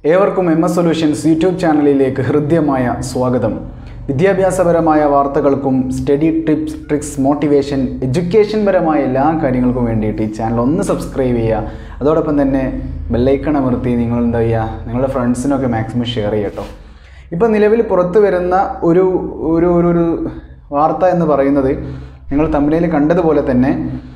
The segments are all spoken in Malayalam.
ഏവർക്കും എം എസ് സൊല്യൂഷൻസ് യൂട്യൂബ് ചാനലിലേക്ക് ഹൃദ്യമായ സ്വാഗതം വിദ്യാഭ്യാസപരമായ വാർത്തകൾക്കും study tips tricks motivation education പരമായ എല്ലാ കാര്യങ്ങൾക്കും വേണ്ടിയിട്ട് ഈ ചാനൽ ഒന്ന് സബ്സ്ക്രൈബ് ചെയ്യുക അതോടൊപ്പം തന്നെ ബെല്ലൈക്കൺ അമർത്തി നിങ്ങൾ എന്താ ചെയ്യുക നിങ്ങളുടെ ഫ്രണ്ട്സിനൊക്കെ മാക്സിമം ഷെയർ ചെയ്യട്ടോ ഇപ്പോൾ നിലവിൽ പുറത്തു വരുന്ന ഒരു ഒരു ഒരു ഒരു വാർത്ത എന്ന് പറയുന്നത് നിങ്ങൾ തമ്മിൽ കണ്ടതുപോലെ തന്നെ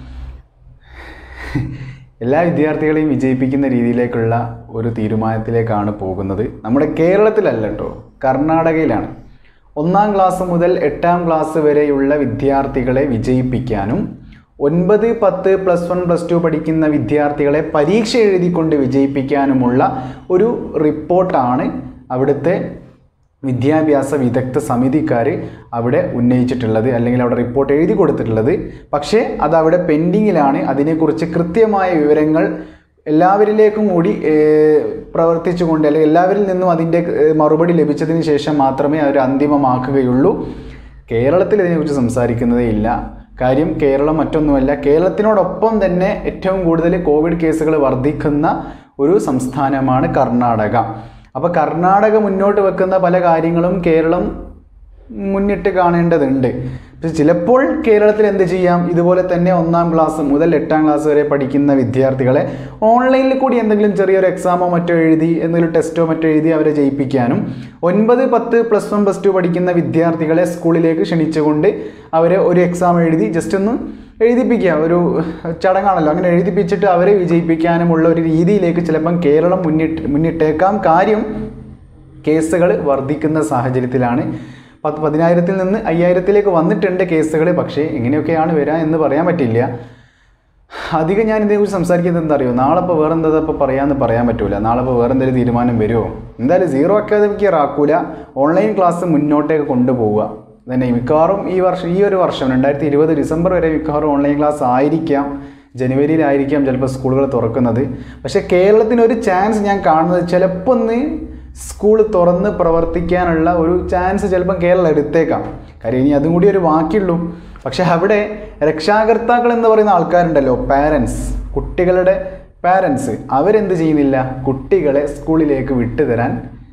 എല്ലാ വിദ്യാർത്ഥികളെയും വിജയിപ്പിക്കുന്ന രീതിയിലേക്കുള്ള ഒരു തീരുമാനത്തിലേക്കാണ് പോകുന്നത് നമ്മുടെ കേരളത്തിലല്ല കേട്ടോ കർണാടകയിലാണ് ഒന്നാം ക്ലാസ് മുതൽ എട്ടാം ക്ലാസ് വരെയുള്ള വിദ്യാർത്ഥികളെ വിജയിപ്പിക്കാനും ഒൻപത് പത്ത് പ്ലസ് വൺ പ്ലസ് ടു പഠിക്കുന്ന വിദ്യാർത്ഥികളെ പരീക്ഷ എഴുതിക്കൊണ്ട് വിജയിപ്പിക്കാനുമുള്ള ഒരു റിപ്പോർട്ടാണ് അവിടുത്തെ വിദ്യാഭ്യാസ വിദഗ്ധ സമിതിക്കാർ അവിടെ ഉന്നയിച്ചിട്ടുള്ളത് അല്ലെങ്കിൽ അവിടെ റിപ്പോർട്ട് എഴുതി കൊടുത്തിട്ടുള്ളത് പക്ഷേ അത് അവിടെ പെൻഡിങ്ങിലാണ് അതിനെക്കുറിച്ച് കൃത്യമായ വിവരങ്ങൾ എല്ലാവരിലേക്കും കൂടി ഏഹ്, പ്രവർത്തിച്ചുകൊണ്ട് അല്ലെങ്കിൽ എല്ലാവരിൽ നിന്നും അതിൻ്റെ ഏഹ്, മറുപടി ലഭിച്ചതിന് ശേഷം മാത്രമേ അവർ അന്തിമമാക്കുകയുള്ളൂ കേരളത്തിൽ ഇതിനെക്കുറിച്ച് സംസാരിക്കുന്നതേ ഇല്ല കാര്യം കേരളം മറ്റൊന്നുമല്ല കേരളത്തിനോടൊപ്പം തന്നെ ഏറ്റവും കൂടുതൽ കോവിഡ് കേസുകൾ വർദ്ധിക്കുന്ന ഒരു സംസ്ഥാനമാണ് കർണാടക അപ്പോൾ കർണാടക മുന്നോട്ട് വെക്കുന്ന പല കാര്യങ്ങളും കേരളം മുന്നിട്ട് കാണേണ്ടതുണ്ട് പക്ഷെ ചിലപ്പോൾ കേരളത്തിൽ എന്ത് ചെയ്യാം ഇതുപോലെ തന്നെ ഒന്നാം ക്ലാസ് മുതൽ എട്ടാം ക്ലാസ് വരെ പഠിക്കുന്ന വിദ്യാർത്ഥികളെ ഓൺലൈനിൽ കൂടി എന്തെങ്കിലും ചെറിയൊരു എക്സാമോ മറ്റോ എഴുതി എന്തെങ്കിലും ടെസ്റ്റോ മറ്റോ എഴുതി അവരെ ജയിപ്പിക്കാനും ഒൻപത് പത്ത് പ്ലസ് വൺ പ്ലസ് ടു പഠിക്കുന്ന വിദ്യാർത്ഥികളെ സ്കൂളിലേക്ക് ക്ഷണിച്ചുകൊണ്ട് അവരെ ഒരു എക്സാം എഴുതി ജസ്റ്റ് ഒന്ന് എഴുതിപ്പിക്കുക ഒരു ചടങ്ങാണല്ലോ അങ്ങനെ എഴുതിപ്പിച്ചിട്ട് അവരെ വിജയിപ്പിക്കാനുമുള്ള ഒരു രീതിയിലേക്ക് ചിലപ്പം കേരളം മുന്നിട്ട് മുന്നിട്ടേക്കാം കാര്യം കേസുകൾ വർദ്ധിക്കുന്ന സാഹചര്യത്തിലാണ് പത്ത് പതിനായിരത്തിൽ നിന്ന് അയ്യായിരത്തിലേക്ക് വന്നിട്ടുണ്ട് കേസുകൾ പക്ഷേ എങ്ങനെയൊക്കെയാണ് വരിക എന്ന് പറയാൻ പറ്റില്ല അധികം ഞാൻ ഇതിനെക്കുറിച്ച് സംസാരിക്കുന്നത് എന്താ അറിയോ നാളെ ഇപ്പോൾ വേറെ എന്താ ഇപ്പോൾ പറയാമെന്ന് പറയാൻ പറ്റൂല നാളെ ഇപ്പോൾ വേറെ എന്തെങ്കിലും തീരുമാനം വരുമോ എന്തായാലും സീറോ അക്കാദമിക് ഇയർ ആക്കൂല ഓൺലൈൻ ക്ലാസ് മുന്നോട്ടേക്ക് കൊണ്ടുപോവുക തന്നെ മിക്കവാറും ഈ വർഷം ഈ ഒരു വർഷം രണ്ടായിരത്തി ഇരുപത് ഡിസംബർ വരെ മിക്കവാറും ഓൺലൈൻ ക്ലാസ് ആയിരിക്കാം ജനുവരിയിലായിരിക്കാം ചിലപ്പോൾ സ്കൂളുകൾ തുറക്കുന്നത് പക്ഷേ കേരളത്തിന് ഒരു ചാൻസ് ഞാൻ കാണുന്നത് ചിലപ്പോൾ ഒന്ന് സ്കൂൾ തുറന്ന് പ്രവർത്തിക്കാനുള്ള ഒരു ചാൻസ് ചിലപ്പം കേരളം എടുത്തേക്കാം കാര്യം ഇനി അതും കൂടി ഒരു ബാക്കിയുള്ളൂ പക്ഷെ അവിടെ രക്ഷാകർത്താക്കൾ എന്ന് പറയുന്ന ആൾക്കാരുണ്ടല്ലോ പാരൻസ് കുട്ടികളുടെ പാരൻസ് അവരെന്ത് ചെയ്യുന്നില്ല കുട്ടികളെ സ്കൂളിലേക്ക് വിട്ടുതരാൻ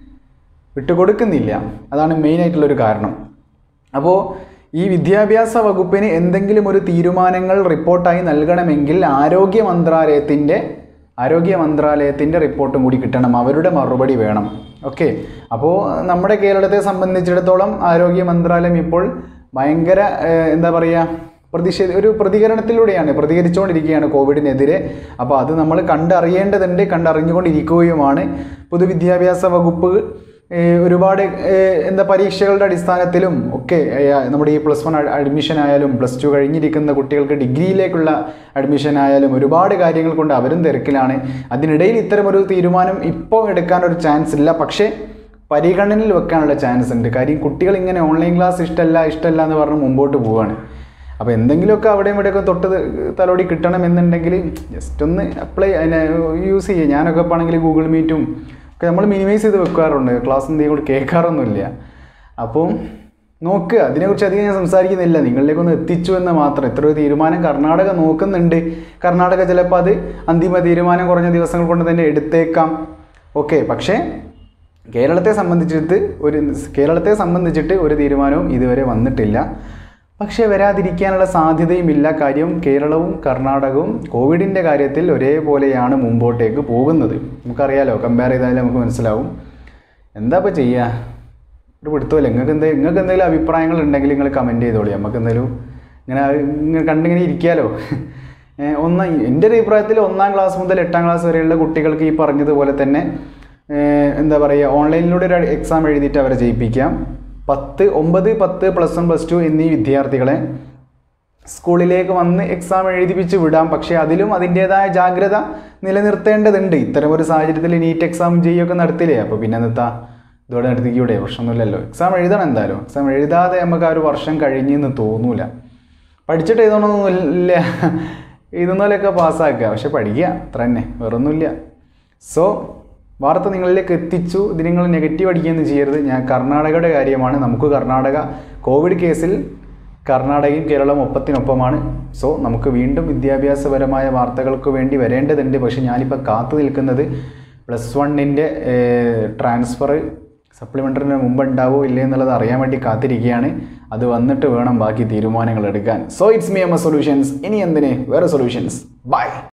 വിട്ടുകൊടുക്കുന്നില്ല അതാണ് മെയിനായിട്ടുള്ളൊരു കാരണം അപ്പോൾ ഈ വിദ്യാഭ്യാസ വകുപ്പിന് എന്തെങ്കിലും ഒരു തീരുമാനങ്ങൾ റിപ്പോർട്ടായി നൽകണമെങ്കിൽ ആരോഗ്യ മന്ത്രാലയത്തിൻ്റെ ആരോഗ്യ മന്ത്രാലയത്തിൻ്റെ റിപ്പോർട്ടും കൂടി കിട്ടണം അവരുടെ മറുപടി വേണം ഓക്കെ അപ്പോൾ നമ്മുടെ കേരളത്തെ സംബന്ധിച്ചിടത്തോളം ആരോഗ്യ മന്ത്രാലയം ഇപ്പോൾ ഭയങ്കര ഏഹ്, എന്താ പറയുക പ്രതിഷേധ ഒരു പ്രതികരണത്തിലൂടെയാണ് പ്രതികരിച്ചുകൊണ്ടിരിക്കുകയാണ് കോവിഡിനെതിരെ അപ്പോൾ അത് നമ്മൾ കണ്ടറിയേണ്ടതുണ്ട് കണ്ടറിഞ്ഞുകൊണ്ടിരിക്കുകയുമാണ് പൊതുവിദ്യാഭ്യാസ വകുപ്പ് ഏഹ് ഒരുപാട് ഏഹ് എന്താ പരീക്ഷകളുടെ അടിസ്ഥാനത്തിലും ഒക്കെ ഏഹ് നമ്മുടെ ഈ പ്ലസ് വൺ അഡ്മിഷൻ ആയാലും പ്ലസ് ടു കഴിഞ്ഞിരിക്കുന്ന കുട്ടികൾക്ക് ഡിഗ്രിയിലേക്കുള്ള അഡ്മിഷൻ ആയാലും ഒരുപാട് കാര്യങ്ങൾ കൊണ്ട് അവരും തിരക്കിലാണ് അതിനിടയിൽ ഇത്തരമൊരു തീരുമാനം ഇപ്പോൾ എടുക്കാനൊരു ചാൻസ് ഇല്ല പക്ഷേ പരിഗണനയിൽ വെക്കാനുള്ള ചാൻസ് ഉണ്ട് കാര്യം കുട്ടികൾ ഇങ്ങനെ ഓൺലൈൻ ക്ലാസ് ഇഷ്ടമല്ല ഇഷ്ടമല്ല എന്ന് പറഞ്ഞ് മുമ്പോട്ട് പോവുകയാണ് അപ്പോൾ എന്തെങ്കിലുമൊക്കെ അവിടെയും ഇവിടെയൊക്കെ തൊട്ട് തലോടി കിട്ടണമെന്നുണ്ടെങ്കിൽ ജസ്റ്റ് ഒന്ന് അപ്ലൈ അതിനെ യൂസ് ചെയ്യുക ഞാനൊക്കെ ഇപ്പോൾ ആണെങ്കിൽ ഗൂഗിൾ മീറ്റും ഒക്കെ നമ്മൾ മിനിമൈസ് ചെയ്ത് വെക്കാറുണ്ട് ക്ലാസ് എന്തെങ്കിലും കൂടി കേൾക്കാറൊന്നുമില്ല അപ്പം നോക്കുക അതിനെക്കുറിച്ച് അധികം ഞാൻ സംസാരിക്കുന്നില്ല നിങ്ങളിലേക്കൊന്ന് എത്തിച്ചു എന്ന് മാത്രം ഇത്ര ഒരു തീരുമാനം കർണാടക നോക്കുന്നുണ്ട് കർണാടക ചിലപ്പോൾ അത് അന്തിമ തീരുമാനം കുറഞ്ഞ ദിവസങ്ങൾ കൊണ്ട് തന്നെ എടുത്തേക്കാം ഓക്കെ പക്ഷേ കേരളത്തെ സംബന്ധിച്ചിട്ട് ഒരു കേരളത്തെ സംബന്ധിച്ചിട്ട് ഒരു തീരുമാനവും ഇതുവരെ വന്നിട്ടില്ല പക്ഷേ വരാതിരിക്കാനുള്ള സാധ്യതയുമില്ല കാര്യം കേരളവും കർണാടകവും കോവിഡിൻ്റെ കാര്യത്തിൽ ഒരേപോലെയാണ് മുമ്പോട്ടേക്ക് പോകുന്നത് നമുക്കറിയാലോ കമ്പയർ ചെയ്താൽ നമുക്ക് മനസ്സിലാവും എന്താ ഇപ്പോൾ ചെയ്യുക ഒരു പിടുത്തമില്ല നിങ്ങൾക്ക് എന്തെങ്കിലും നിങ്ങൾക്ക് എന്തെങ്കിലും അഭിപ്രായങ്ങൾ ഉണ്ടെങ്കിൽ നിങ്ങൾ കമൻറ്റ് ചെയ്തോളി നമുക്ക് എന്തെങ്കിലും ഇങ്ങനെ ഇങ്ങനെ കണ്ടിങ്ങനെ ഇരിക്കാലോ ഏഹ് ഒന്ന് എൻ്റെ ഒരു അഭിപ്രായത്തിൽ ഒന്നാം ക്ലാസ് മുതൽ എട്ടാം ക്ലാസ് വരെയുള്ള കുട്ടികൾക്ക് ഈ പറഞ്ഞതുപോലെ തന്നെ ഏഹ് എന്താ പറയുക ഓൺലൈനിലൂടെ ഒരു എക്സാം എഴുതിയിട്ട് അവരെ ജയിപ്പിക്കാം പത്ത് ഒമ്പത് പത്ത് പ്ലസ് വൺ പ്ലസ് ടു എന്നീ വിദ്യാർത്ഥികളെ സ്കൂളിലേക്ക് വന്ന് എക്സാം എഴുതിപ്പിച്ച് വിടാം പക്ഷേ അതിലും അതിൻ്റേതായ ജാഗ്രത നിലനിർത്തേണ്ടതുണ്ട് ഇത്തരം ഒരു സാഹചര്യത്തിൽ നീറ്റ് എക്സാം ചെയ്യുകയൊക്കെ നടത്തില്ലേ അപ്പോൾ പിന്നെ നിർത്താ ഇതോടെ നടത്തിക്കൂടെ പ്രശ്നമൊന്നുമില്ലല്ലോ എക്സാം എഴുതണം എന്തായാലും എക്സാം എഴുതാതെ നമുക്ക് ആ ഒരു വർഷം കഴിഞ്ഞെന്ന് തോന്നൂല പഠിച്ചിട്ട് എഴുതണമെന്നൊന്നുമില്ല എഴുതുന്നതിലൊക്കെ പാസ്സാക്കുക പക്ഷെ പഠിക്കുക അത്ര തന്നെ വേറൊന്നുമില്ല സോ വാർത്ത നിങ്ങളിലേക്ക് എത്തിച്ചു ഇത് നിങ്ങൾ നെഗറ്റീവ് അടിക്കുകയൊന്നും ചെയ്യരുത് ഞാൻ കർണാടകയുടെ കാര്യമാണ് നമുക്ക് കർണാടക കോവിഡ് കേസിൽ കർണാടകയും കേരളവും ഒപ്പത്തിനൊപ്പമാണ് സോ നമുക്ക് വീണ്ടും വിദ്യാഭ്യാസപരമായ വാർത്തകൾക്ക് വേണ്ടി വരേണ്ടതുണ്ട് പക്ഷെ ഞാനിപ്പോൾ കാത്തു നിൽക്കുന്നത് പ്ലസ് വണ്ണിൻ്റെ ട്രാൻസ്ഫർ സപ്ലിമെൻ്ററിന് മുമ്പ് ഉണ്ടാവോ ഇല്ലേ എന്നുള്ളത് അറിയാൻ വേണ്ടി കാത്തിരിക്കുകയാണ് അത് വന്നിട്ട് വേണം ബാക്കി തീരുമാനങ്ങൾ എടുക്കാൻ so it's me M A solutions ഇനി എന്തിന് വേറെ സൊല്യൂഷൻസ് ബൈ